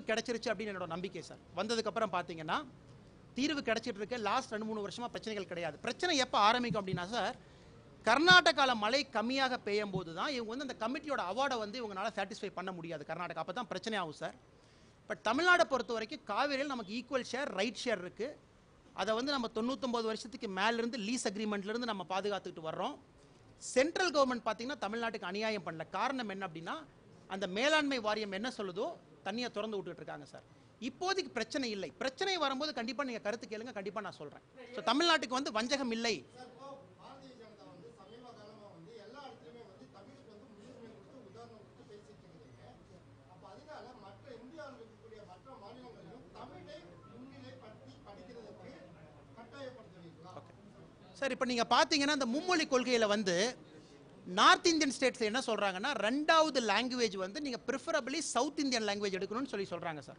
கிடைச்சிருச்சு அப்படின்னு என்னோட நம்பிக்கை சார் வந்ததுக்கப்புறம் பார்த்தீங்கன்னா தீர்வு கிடைச்சிட்டு இருக்கு லாஸ்ட் ரெண்டு மூணு வருஷமா பிரச்சனைகள் கிடையாது பிரச்சனை எப்போ ஆரம்பிக்கும் அப்படின்னா சார் கர்நாடகாவில் மழை கம்மியாக பெய்யும் போது தான் இவங்க வந்து அந்த கமிட்டியோட அவார்டை வந்து இவங்களால சாட்டிஸ்ஃபை பண்ண முடியாது கர்நாடகா அப்போ தான் பிரச்சனை ஆகும் சார் பட் தமிழ்நாடை பொறுத்த வரைக்கும் காவேரியில் நமக்கு ஈக்குவல் ஷேர் ரைட் ஷேர் இருக்குது அதை வந்து நம்ம தொண்ணூத்தொம்பது வருஷத்துக்கு மேலிருந்து லீஸ் அக்ரிமெண்ட்லேருந்து நம்ம பாதுகாத்துக்கிட்டு வர்றோம் சென்ட்ரல் கவர்மெண்ட் பார்த்தீங்கன்னா தமிழ்நாட்டுக்கு அநியாயம் பண்ணல காரணம் என்ன அப்படின்னா அந்த மேலாண்மை வாரியம் என்ன சொல்லுதோ தண்ணியை திறந்து விட்டுட்டு இருக்காங்க சார் இப்போதைக்கு பிரச்சனை இல்லை பிரச்சனை வரும்போது கண்டிப்பாக நீங்கள் கருத்து கேளுங்க கண்டிப்பாக நான் சொல்கிறேன் ஸோ தமிழ்நாட்டுக்கு வந்து வஞ்சகம் இல்லை பாரதிய ஜனதா வந்து சமீப காலமா வந்து எல்லா இடத்துலயுமே வந்து தமிழுக்கு வந்து முன்னுரிமை கொடுத்து உதாரணம் கொடுத்து பேசிட்டு இருக்கிறீங்க அப்ப அதனால மற்ற இந்தியாவில் இருக்கக்கூடிய மற்ற மாநிலங்களிலும் தமிழை முன்னிலைப்படுத்தி படிக்கிறதுக்கு கட்டாயப்படுத்துவீங்களா சார் இப்போ நீங்கள் பார்த்தீங்கன்னா இந்த மும்மொழி கொள்கையில் வந்து நார்த் இந்தியன் ஸ்டேட்ஸ் என்ன சொல்கிறாங்கன்னா ரெண்டாவது லாங்குவேஜ் வந்து நீங்கள் ப்ரிஃபரபிளி சவுத் இந்தியன் லாங்குவேஜ் எடுக்கணும்னு சொல்லி சொல்கிறாங்க sir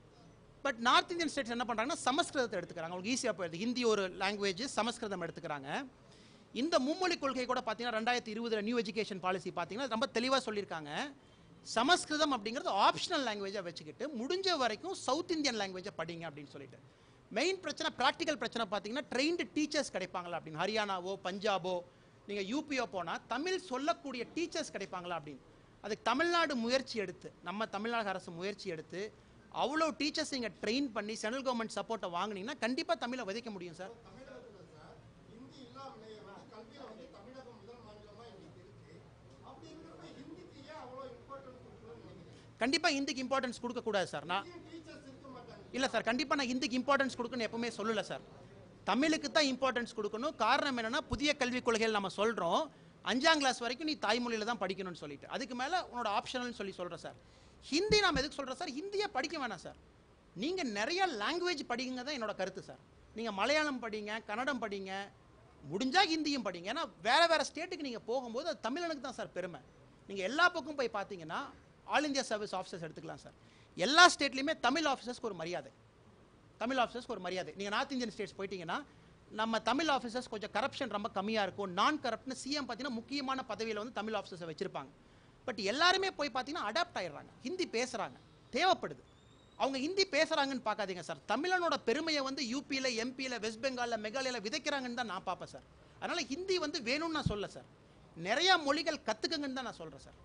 but north Indian states என்ன பண்ணுறாங்கன்னா சமஸ்கிருதத்தை எடுத்துக்கிறாங்க அவங்களுக்கு ஈஸியாக போயிடுது ஹிந்தி ஒரு லாங்குவேஜ் சமஸ்கிருதம் எடுத்துக்கிறாங்க இந்த மும்மொழி கொள்கை கூட பார்த்தீங்கன்னா ரெண்டாயிரத்தி இருபதுல நியூ எஜுகேஷன் பாலிசி பார்த்தீங்கன்னா ரொம்ப தெளிவாக சொல்லியிருக்காங்க சமஸ்கிருதம் அப்படிங்கிறது ஆப்ஷனல் லாங்குவேஜாக வச்சுக்கிட்டு முடிஞ்ச வரைக்கும் சவுத் இந்தியன் லாங்குவேஜை படிங்க அப்படின்னு சொல்லிட்டு மெயின் பிரச்சனை ப்ராக்டிக்கல் பிரச்சனை பார்த்தீங்கன்னா ட்ரெயின்டு டீச்சர்ஸ் கிடைப்பாங்களா அப்படின்னு ஹரியானாவோ பஞ்சாபோ நீங்கள் யூபியோ போனால் தமிழ் சொல்லக்கூடிய டீச்சர்ஸ் கிடைப்பாங்களா அப்படின்னு அதுக்கு தமிழ்நாடு முயற்சி எடுத்து நம்ம தமிழ்நாடு அரசு முயற்சி எடுத்து அவ்வளோ டீச்சர்ஸ் இங்கே ட்ரெயின் பண்ணி சென்ட்ரல் கவர்மெண்ட் சப்போர்ட்டை வாங்குனீங்கன்னா கண்டிப்பாக தமிழை விதைக்க முடியும் சார் தமிழகத்துல சார் ஹிந்தி இல்லாமலேயே வந்து கல்வியில வந்து தமிழகம் முதல் மாநிலமா இன்னைக்கு இருக்கு அப்படி இருக்கிறப்ப ஹிந்திக்கு ஏன் அவ்வளவு இம்பார்ட்டன்ஸ் கொடுக்கணும்னு நினைக்கிறீங்க கண்டிப்பாக ஹிந்திக்கு இம்பார்ட்டன்ஸ் கொடுக்கக்கூடாது சார் நான் டீச்சர்ஸ் இருக்க மாட்டாங்க இல்லை சார் கண்டிப்பாக நான் ஹிந்திக்கு இம்பார்ட்டன்ஸ் கொடுக்கணும்னு எப்பவுமே சொல்லல சார் தமிழுக்கு தான் இம்பார்ட்டன்ஸ் கொடுக்கணும் காரணம் என்னன்னா புதிய கல்விக் கொள்கைகள் நம்ம சொல்கிறோம் அஞ்சாம் கிளாஸ் வரைக்கும் நீ தாய்மொழியில் தான் படிக்கணும்னு சொல்லிட்டு அதுக்கு மேலே உன்னோட ஆப்ஷனல்னு சொல்லி சொல்கிறேன் சார் ஹிந்தி நாம் எதுக்கு சொல்கிறோம் சார் ஹிந்தியை படிக்க வேணாம் சார் நீங்கள் நிறைய லாங்குவேஜ் படிங்க தான் என்னோட கருத்து சார் நீங்கள் மலையாளம் படிங்க கன்னடம் படிங்க முடிஞ்சா ஹிந்தியும் படிங்க ஏன்னா வேற வேற ஸ்டேட்டுக்கு நீங்கள் போகும்போது அது தமிழனுக்கு தான் சார் பெருமை நீங்கள் எல்லா பக்கம் போய் பார்த்தீங்கன்னா ஆல் இந்தியா சர்வீஸ் ஆஃபீஸர்ஸ் எடுத்துக்கலாம் சார் எல்லா ஸ்டேட்லையுமே தமிழ் ஆஃபீஸர்ஸ்க்கு ஒரு மரியாதை தமிழ் ஆஃபீஸர்ஸ்க்கு ஒரு மரியாதை நீங்கள் நார்த் இந்தியன் ஸ்டேட்ஸ் போயிட்டீங்கன்னா நம்ம தமிழ் ஆஃபீஸர்ஸ் கொஞ்சம் கரப்ஷன் ரொம்ப கம்மியாக இருக்கும் நான் கரப்ட்னு சிஎம் பார்த்தீங்கன்னா முக்கியமான பதவியில் வந்து தமிழ் ஆஃபீஸர்ஸை வச்சிருப்பாங்க பட் எல்லாருமே போய் பார்த்தீங்கன்னா அடாப்ட் ஆயிடுறாங்க ஹிந்தி பேசுகிறாங்க தேவைப்படுது அவங்க ஹிந்தி பேசுகிறாங்கன்னு பார்க்காதீங்க சார் தமிழனோட பெருமையை வந்து யூபியில் எம்பியில் வெஸ்ட் பெங்காலில் மெகாலயில் விதைக்கிறாங்கன்னு தான் நான் பார்ப்பேன் சார் அதனால் ஹிந்தி வந்து வேணும்னு நான் சொல்ல சார் நிறையா மொழிகள் கற்றுக்குங்கன்னு தான் நான் சொல்கிறேன் சார்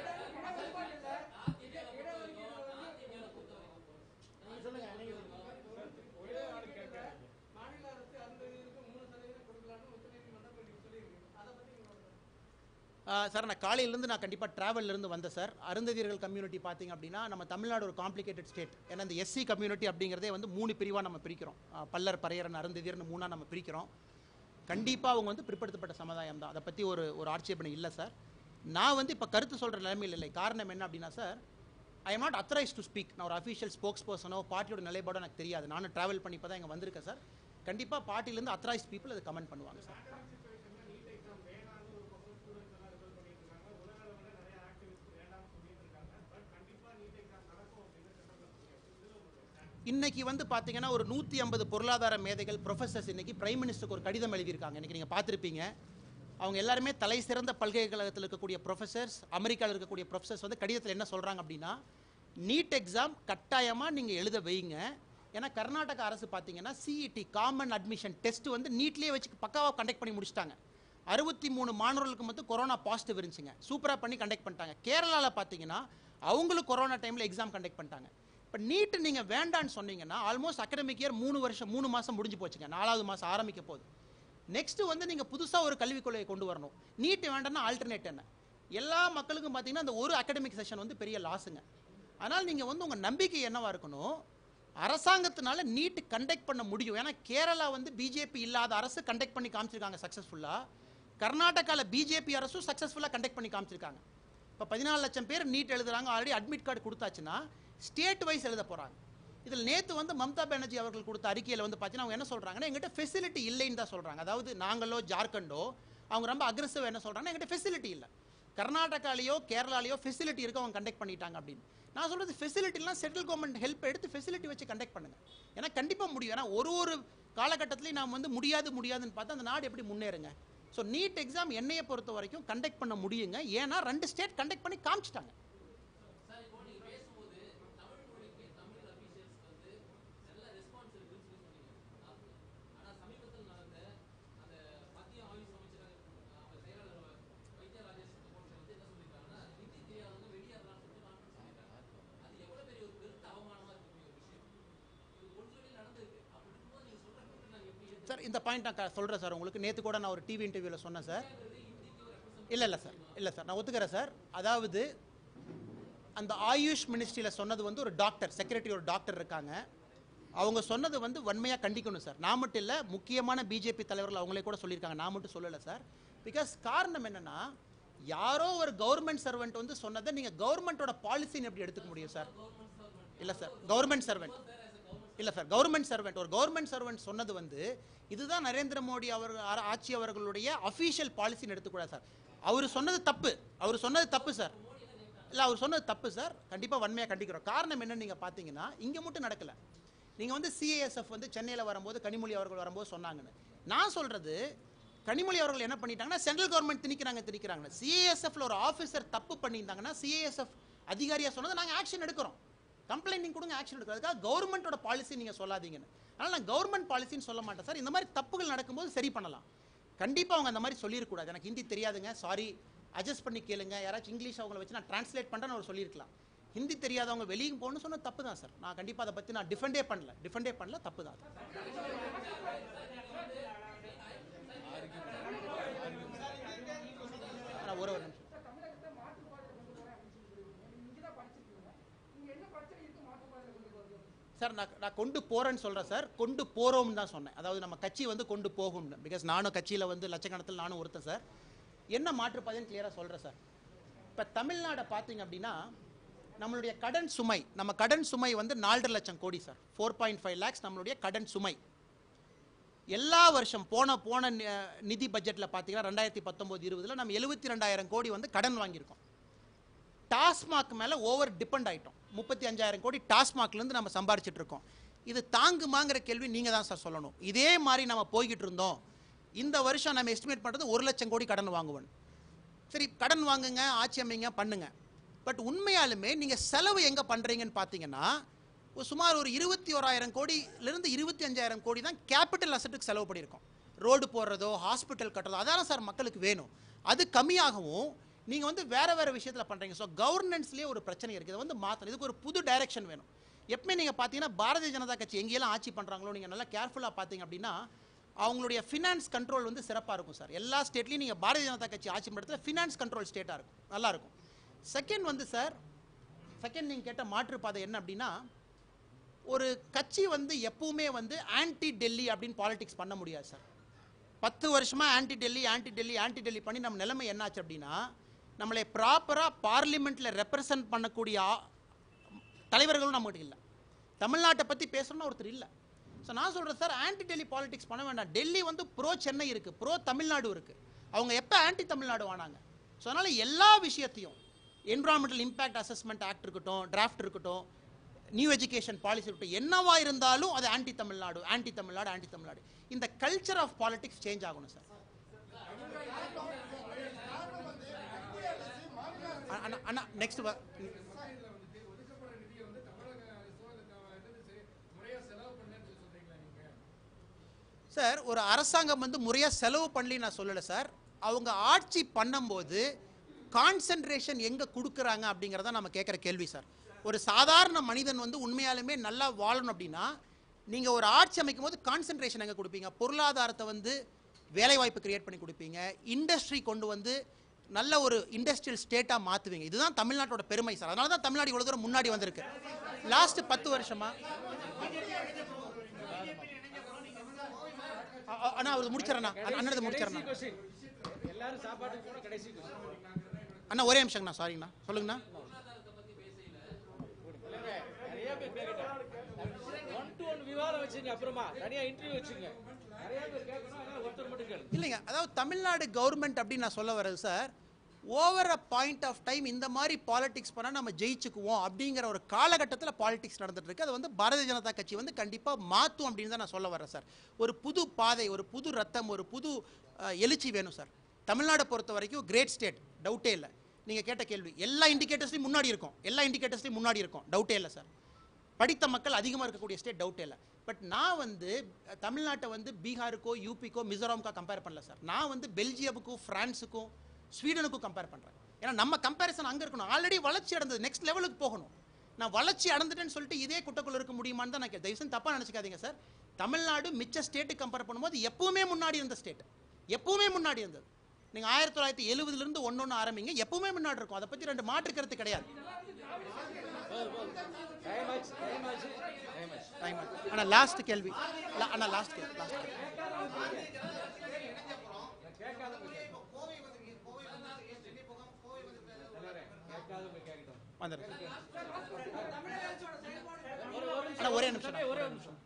ஆஹ் சார் நான் காலையிலேருந்து நான் கண்டிப்பாக ட்ராவல்லேருந்து வந்தேன் சார் அருந்ததியர்கள் கம்யூனிட்டி பார்த்தீங்க அப்படின்னா நம்ம தமிழ்நாடு ஒரு காம்ப்ளிகேட்டட் ஸ்டேட் ஏன்னா இந்த எஸ்சி கம்யூனிட்டி அப்படிங்கிறதே வந்து மூணு பிரிவாக நம்ம பிரிக்கிறோம் ஆஹ் பல்லர் பறையரன் அருந்ததியர்னு மூணாக நம்ம பிரிக்கிறோம் கண்டிப்பாக அவங்க வந்து பிற்படுத்தப்பட்ட சமுதாயம் தான் அதை பற்றி ஒரு ஒரு ஆட்சேபனை இல்லை சார் நான் வந்து இப்போ கருத்து சொல்கிற நிலைமையில் இல்லை காரணம் என்ன அப்படின்னா sir I am not authorised to speak நான் ஒரு அஃபீஷியல் ஸ்போக்ஸ் பர்சனோ பார்ட்டியோட நிலைப்பாடோ எனக்கு தெரியாது நானும் ட்ராவல் பண்ணி இப்போ தான் இங்கே வந்திருக்கேன் சார் கண்டிப்பாக பார்ட்டிலேருந்து அத்தரைஸ் பீப்புள் அதை கமெண்ட் பண்ணுவாங்க சார் இன்னைக்கு வந்து பார்த்தீங்கன்னா ஒரு நூற்றி ஐம்பது பொருளாதார மேதைகள் ப்ரொஃபசர்ஸ் இன்னைக்கு பிரைம் மினிஸ்டருக்கு ஒரு கடிதம் எழுதியிருக்காங்க இன்னைக்கு நீங்கள் பார்த்துருப்பீங்க அவங்க எல்லாருமே தலை சிறந்த பல்கலைக்கழகத்தில் இருக்கக்கூடிய ப்ரொஃபசர்ஸ் அமெரிக்காவில் இருக்கக்கூடிய ப்ரொஃபசர்ஸ் வந்து கடிதத்தில் என்ன சொல்கிறாங்க அப்படின்னா நீட் எக்ஸாம் கட்டாயமாக நீங்கள் எழுத வைங்க ஏன்னா கர்நாடக அரசு பார்த்தீங்கன்னா சிஇடி காமன் அட்மிஷன் டெஸ்ட் வந்து நீட்லேயே வச்சு பக்காவாக கண்டக்ட் பண்ணி முடிச்சிட்டாங்க அறுபத்தி மூணு மாணவர்களுக்கு மட்டும் கொரோனா பாசிட்டிவ் இருந்துச்சுங்க சூப்பராக பண்ணி கண்டக்ட் பண்ணிட்டாங்க கேரளாவில் பார்த்தீங்கன்னா அவங்களும் கொரோனா டைமில் எக்ஸாம் கண்டக்ட் பண்ணிட்டாங்க இப்போ நீட்டு நீங்கள் வேண்டான்னு சொன்னீங்கன்னா ஆல்மோஸ்ட் அகடமிக் இயர் மூணு வருஷம் மூணு மாதம் முடிஞ்சு போச்சுங்க நாலாவது மாதம் ஆரம்பிக்க போகுது நெக்ஸ்ட் வந்து நீங்கள் புதுசாக ஒரு கல்விக் கொள்கையை கொண்டு வரணும் நீட் வேண்டாம்னா ஆல்டர்னேட் என்ன எல்லா மக்களுக்கும் பார்த்தீங்கன்னா அந்த ஒரு அகடமிக் செஷன் வந்து பெரிய லாஸுங்க அதனால் நீங்கள் வந்து உங்கள் நம்பிக்கை என்னவா இருக்கணும் அரசாங்கத்தினால நீட் கண்டக்ட் பண்ண முடியும் ஏன்னா கேரளா வந்து பிஜேபி இல்லாத அரசு கண்டக்ட் பண்ணி காமிச்சிருக்காங்க சக்ஸஸ்ஃபுல்லாக கர்நாடகாவில் பிஜேபி அரசும் சக்ஸஸ்ஃபுல்லாக கண்டக்ட் பண்ணி காமிச்சிருக்காங்க இப்போ பதினாலு லட்சம் பேர் நீட் எழுதுறாங்க ஆல்ரெடி அட்மிட் கார்டு கொடுத்தாச்சுன்னா ஸ்டேட் வைஸ் எழுத போகிறாங்க இதில் நேற்று வந்து மம்தா பானர்ஜி அவர்கள் கொடுத்த அறிக்கையில் வந்து பார்த்தீங்கன்னா அவங்க என்ன சொல்கிறாங்கன்னா எங்கிட்ட ஃபெசிலிட்டி இல்லைன்னு தான் சொல்கிறாங்க அதாவது நாங்களோ ஜார்க்கண்டோ அவங்க ரொம்ப அக்ரெசிவ் என்ன சொல்கிறாங்கன்னா எங்கிட்ட ஃபெசிலிட்டி இல்லை கர்நாடகாலேயோ கேரளாலேயோ ஃபெசிலிட்டி இருக்கு அவங்க கண்டக்ட் பண்ணிட்டாங்க அப்படின்னு நான் சொல்கிறது ஃபெசிலிட்டிலாம் சென்ட்ரல் கவர்மெண்ட் ஹெல்ப் எடுத்து ஃபெசிலிட்டி வச்சு கண்டக்ட் பண்ணுங்க ஏன்னா கண்டிப்பாக முடியும் ஏன்னா ஒரு ஒரு காலகட்டத்திலையும் நாம் வந்து முடியாது முடியாதுன்னு பார்த்தா அந்த நாடு எப்படி முன்னேறுங்க ஸோ நீட் எக்ஸாம் என்னையை பொறுத்த வரைக்கும் கண்டக்ட் பண்ண முடியுங்க ஏன்னா ரெண்டு ஸ்டேட் கண்டக்ட் பண்ணி காமிச்சிட்டாங்க இந்த பாயிண்ட் நான் சொல்கிறேன் சார் உங்களுக்கு நேற்று கூட நான் ஒரு டிவி இன்டர்வியூவில் சொன்னேன் சார் இல்லை இல்லை சார் இல்லை சார் நான் ஒத்துக்கிறேன் சார் அதாவது அந்த ஆயுஷ் மினிஸ்ட்ரியில் சொன்னது வந்து ஒரு டாக்டர் செக்ரட்டரி ஒரு டாக்டர் இருக்காங்க அவங்க சொன்னது வந்து வன்மையாக கண்டிக்கணும் சார் நான் மட்டும் இல்லை முக்கியமான பிஜேபி தலைவர்கள் அவங்களே கூட சொல்லியிருக்காங்க நான் மட்டும் சொல்லலை சார் பிகாஸ் காரணம் என்னன்னா யாரோ ஒரு கவர்மெண்ட் சர்வெண்ட் வந்து சொன்னதை நீங்கள் கவர்மெண்ட்டோட பாலிசின்னு எப்படி எடுத்துக்க முடியும் சார் இல்லை சார் கவர்மெண்ட் சர்வெண்ட் இல்லை சார் கவர்மெண்ட் சர்வெண்ட் ஒரு கவர்மெண்ட் சர்வெண்ட் சொன்னது வந்து இதுதான் நரேந்திர மோடி அவர் ஆ- ஆட்சி அவர்களுடைய அஃபீஷியல் பாலிசின்னு எடுத்துக்கூடாது சார் அவர் சொன்னது தப்பு அவர் சொன்னது தப்பு சார் இல்லை அவர் சொன்னது தப்பு சார் கண்டிப்பாக வன்மையாக கண்டிக்கிறோம் காரணம் என்னன்னு நீங்கள் பார்த்தீங்கன்னா இங்கே மட்டும் நடக்கல நீங்கள் வந்து சிஏஎஸ்எஃப் வந்து சென்னையில் வரும்போது கனிமொழி அவர்கள் வரும்போது சொன்னாங்கன்னு நான் சொல்கிறது கனிமொழி அவர்கள் என்ன பண்ணிட்டாங்கன்னா சென்ட்ரல் கவர்மெண்ட் திணிக்கிறாங்க திணிக்கிறாங்க சிஏஎஸ்எஃப்ல ஒரு ஆஃபீஸர் தப்பு பண்ணியிருந்தாங்கன்னா சிஏஎஸ்எஃப் அதிகாரியாக சொன்னதை நாங்கள் ஆக்ஷன் எடுக்கிறோம் கம்ப்ளைண்ட் கொடுங்க ஆக்ஷன் எடுக்கிறோம் அதுக்காக கவர்மெண்ட்டோட பாலிசி நீங்கள் சொல்லாதீங்கன்னு அதனால் நான் கவர்மெண்ட் பாலிசின்னு சொல்ல மாட்டேன் சார் இந்த மாதிரி தப்புகள் நடக்கும்போது சரி பண்ணலாம் கண்டிப்பாக அவங்க அந்த மாதிரி சொல்லியிருக்கூடாது எனக்கு ஹிந்தி தெரியாதுங்க சாரி அட்ஜஸ்ட் பண்ணி கேளுங்க யாராச்சும் இங்கிலீஷ் அவங்கள வச்சு நான் ட்ரான்ஸ்லேட் பண்ணுறேன்னு அவர் சொல்லியிருக்கலாம் ஹிந்தி தெரியாதவங்க வெளியே போகணும்னு சொன்ன தப்பு தான் சார் நான் கண்டிப்பாக அதை பற்றி நான் டிஃபெண்டே பண்ணல டிஃபெண்டே பண்ணல தப்பு தான் அது. நான் ஒரு ஒரு நிமிஷம் சார் நான் நான் கொண்டு போறேன்னு சொல்றேன் சார் கொண்டு போறோம்னு தான் சொன்னேன் அதாவது நம்ம கட்சி வந்து கொண்டு போகும்னு பிகாஸ் நானும் கட்சியில் வந்து லட்சக்கணக்கில் நானும் ஒருத்தன் சார் என்ன மாற்றுப்பாதைன்னு கிளியராக சொல்கிறேன் சார் இப்போ தமிழ்நாடை பார்த்தீங்க அப்படின்னா நம்மளுடைய கடன் சுமை நம்ம கடன் சுமை வந்து நாலரை லட்சம் கோடி sir four point five lakhs நம்மளுடைய கடன் சுமை எல்லா வருஷம் போன போன நி- நிதி பட்ஜெட்டில் பார்த்தீங்கன்னா ரெண்டாயிரத்தி பத்தொம்போது இருபதில் நம்ம எழுபத்தி ரெண்டாயிரம் கோடி வந்து கடன் வாங்கியிருக்கோம் டாஸ்மாக் மேலே ஓவர் டிபெண்ட் ஆயிட்டோம் முப்பத்தி அஞ்சாயிரம் கோடி டாஸ்மாக்லேருந்து நம்ம சம்பாரிச்சிட்டு இருக்கோம் இது தாங்குமாங்கிற கேள்வி நீங்கள் தான் சார் சொல்லணும் இதே மாதிரி நம்ம போய்கிட்டு இருந்தோம் இந்த வருஷம் நம்ம எஸ்டிமேட் பண்ணுறது ஒரு லட்சம் கோடி கடன் வாங்குவோம் சரி கடன் வாங்குங்க ஆட்சி அமைங்க பண்ணுங்க பட் உண்மையாலுமே நீங்கள் செலவு எங்கே பண்ணுறீங்கன்னு பார்த்தீங்கன்னா ஒரு சுமார் ஒரு இருபத்தி ஓராயிரம் கோடியிலிருந்து இருபத்தி அஞ்சாயிரம் கோடி தான் கேபிட்டல் அசட்டுக்கு செலவு பண்ணியிருக்கோம் ரோடு போடுறதோ ஹாஸ்பிட்டல் கட்டுறதோ அதான சார் மக்களுக்கு வேணும் அது கம்மியாகவும் நீங்கள் வந்து வேற வேற விஷயத்தில் பண்ணுறீங்க ஸோ கவர்னன்ஸ்லேயே ஒரு பிரச்சனை இருக்குது இதை வந்து மாற்றணும் இதுக்கு ஒரு புது டைரக்ஷன் வேணும் எப்பவுமே நீங்கள் பார்த்தீங்கன்னா பாரதிய ஜனதா கட்சி எங்கேயெல்லாம் ஆட்சி பண்ணுறாங்களோ நீங்கள் நல்லா கேர்ஃபுல்லாக பார்த்தீங்க அப்படின்னா அவங்களுடைய ஃபினான்ஸ் கண்ட்ரோல் வந்து சிறப்பாக இருக்கும் சார் எல்லா ஸ்டேட்லையும் நீங்கள் பாரதிய ஜனதா கட்சி ஆட்சி பண்ணுறதுல ஃபினான்ஸ் கண்ட்ரோல் ஸ்டேட்டாக இருக்கும் நல்லா இருக்கும் செகண்ட் வந்து சார் செகண்ட் நீங்கள் கேட்ட மாற்றுப்பாதை என்ன அப்படின்னா ஒரு கட்சி வந்து எப்பவுமே வந்து ஆன்டி டெல்லி அப்படின்னு பாலிடிக்ஸ் பண்ண முடியாது சார் பத்து வருஷமா anti Delhi anti Delhi anti Delhi பண்ணி நம்ம நிலைமை என்னாச்சு அப்படின்னா நம்மளை ப்ராப்பராக பார்லிமெண்ட்டில் ரெப்ரசன்ட் பண்ணக்கூடிய ஆ- தலைவர்களும் நம்மகிட்ட இல்லை தமிழ்நாட்டை பற்றி பேசணும்னு ஒருத்தர் இல்லை ஸோ நான் சொல்கிறேன் சார் ஆன்டி டெல்லி பாலிடிக்ஸ் பண்ண வேண்டாம் டெல்லி வந்து ப்ரோ சென்னை இருக்குது ப்ரோ தமிழ்நாடு இருக்குது அவங்க எப்போ ஆன்டி தமிழ்நாடு ஆனாங்க ஸோ அதனால் எல்லா விஷயத்தையும் என்விரான்மெண்டல் இம்பேக்ட் அசஸ்மெண்ட் ஆக்ட் இருக்கட்டும் டிராஃப்ட் இருக்கட்டும் நியூ எஜுகேஷன் பாலிசி இருக்கட்டும் என்னவா இருந்தாலும் அது anti Tamil Nadu anti Tamil Nadu anti Tamil Nadu இந்த கல்ச்சர் ஆஃப் பாலிடிக்ஸ் சேஞ்ச் ஆகணும் சார் அண்ணா அண்ணா நெக்ஸ்ட் சார் ஒரு அரசாங்கம் வந்து முறையாக செலவு பண்ணலி நான் சொல்லலை சார் அவங்க ஆட்சி பண்ணும்போது கான்சென்ட்ரேஷன் எங்கே கொடுக்குறாங்க அப்படிங்கிறத நம்ம கேட்குற கேள்வி சார் ஒரு சாதாரண மனிதன் வந்து உண்மையாலுமே நல்லா வாழணும் அப்படின்னா நீங்கள் ஒரு ஆட்சி அமைக்கும் போது கான்சென்ட்ரேஷன் எங்கே கொடுப்பீங்க பொருளாதாரத்தை வந்து வேலைவாய்ப்பு கிரியேட் பண்ணி கொடுப்பீங்க இண்டஸ்ட்ரி கொண்டு வந்து நல்ல ஒரு இண்டஸ்ட்ரியல் ஸ்டேட்டாக மாற்றுவீங்க இதுதான் தமிழ்நாட்டோட பெருமை சார் அதனால தான் தமிழ்நாடு இவ்வளோ தூரம் முன்னாடி வந்திருக்கு லாஸ்ட் பத்து வருஷமா அ- அ- அண்ணா அவர் முடிச்சிடறேண்ணா அண்ணனது முடிச்சிடறேண்ணா எல்லாரும் சாப்பாட்டுக்கு போன கடைசி அண்ணா ஒரே நிமிஷங்கண்ணா சாரிங்கண்ணா சொல்லுங்கண்ணா நிறைய பேர் கேட்கணும் ஒன் டு ஒன் விவாதம் வச்சுங்க அப்புறமா தனியா இன்டர்வியூ வச்சுங்க நிறைய பேர் கேட்கணும் அதனால ஒருத்தர் மட்டும் கேளு இல்லைங்க அதாவது தமிழ்நாடு கவர்மெண்ட் அப்படின்னு நான் சொல்ல வர்றது sir over a point of time இந்த மாதிரி பாலிடிக்ஸ் பண்ணால் நம்ம ஜெயிச்சுக்குவோம் அப்படிங்கிற ஒரு காலகட்டத்தில் பாலிடிக்ஸ் நடந்துட்டு இருக்கு அது வந்து பாரதிய ஜனதா கட்சி வந்து கண்டிப்பாக மாற்றும் அப்படின்னு தான் நான் சொல்ல வரேன் சார் ஒரு புது பாதை ஒரு புது ரத்தம் ஒரு புது அஹ், எழுச்சி வேணும் சார் தமிழ்நாடை பொறுத்த வரைக்கும் கிரேட் ஸ்டேட் டவுட்டே இல்லை நீங்கள் கேட்ட கேள்வி எல்லா இண்டிகேட்டர்ஸ்லையும் முன்னாடி இருக்கும் எல்லா இண்டிகேட்டர்ஸ்லையும் முன்னாடி இருக்கும் டவுட்டே இல்லை சார் படித்த மக்கள் அதிகமாக இருக்கக்கூடிய ஸ்டேட் டவுட்டே இல்லை பட் நான் வந்து அஹ், தமிழ்நாட்டை வந்து பீகாருக்கோ யூபிக்கோ மிசோரம்க்கோ கம்பேர் பண்ணல சார் நான் வந்து பெல்ஜியமுக்கும் ஃப்ரான்ஸுக்கும் ஸ்வீடனுக்கும் கம்பேர் பண்ணுறேன் ஏன்னா நம்ம கம்பேரிசன் அங்கே இருக்கணும் ஆல்ரெடி வளர்ச்சி அடைந்தது நெக்ஸ்ட் லெவலுக்கு போகணும் நான் வளர்ச்சி அடைந்துட்டேன்னு சொல்லிட்டு இதே குட்டக்குள்ள இருக்க முடியுமான்னு தான் நான் கே- தயவு செஞ்சு தப்பாக நினச்சிக்காதீங்க சார் தமிழ்நாடு மிச்ச ஸ்டேட்டு கம்பேர் பண்ணும்போது எப்பவுமே முன்னாடி இருந்த ஸ்டேட் எப்பவுமே முன்னாடி இருந்தது நீங்கள் ஆயிரத்தி தொள்ளாயிரத்தி எழுபதுலேருந்து ஒன்று ஒன்று ஆரம்பிங்க எப்பவுமே முன்னாடி இருக்கும் அதை பற்றி ரெண்டு மாற்று கருத்து கிடையாது டைம் ஆச்சு டைம் ஆச்சு டைம் ஆச்சு டைம் ஆனால் லாஸ்ட் கேள்வி லா- அண்ணா லாஸ்ட் கேள்வி லாஸ்ட் கேள்வி கேட்காதவங்க கேட்கட்டும் வந்துடுறேன் அண்ணா ஒரே நிமிஷம் ஒரே ஒரு நிமிஷம்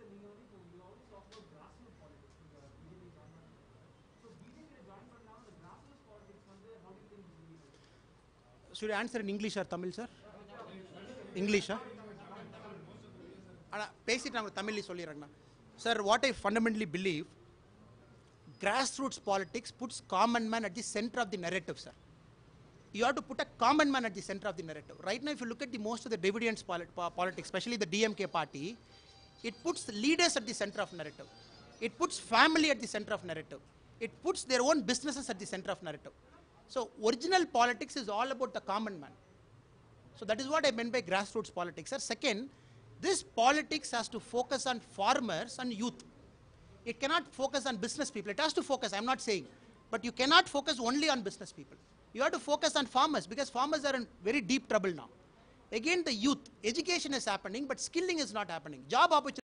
should I answer in English or Tamil, sir? English, huh? ஆனால் பேசிட்டு நான் தமிழ்ல சொல்லிடுறேங்கண்ணா sir what I fundamentally believe grass roots politics puts common man at the center of the narrative sir you have to put a common man at the center of the narrative. Right now, if you look at the most of the dividends polit- po- politics, especially the DMK party, it puts the leaders at the center of narrative. It puts family at the center of narrative. It puts their own businesses at the center of narrative. So, original politics is all about the common man. So that is what I meant by grassroots politics. Sir, second, this politics has to focus on farmers and youth. It cannot focus on business people. It has to focus, I'm not saying. But you cannot focus only on business people. You have to focus on farmers because farmers are in very deep trouble now. Again, the youth, education is happening, but skilling is not happening. Job opportunity.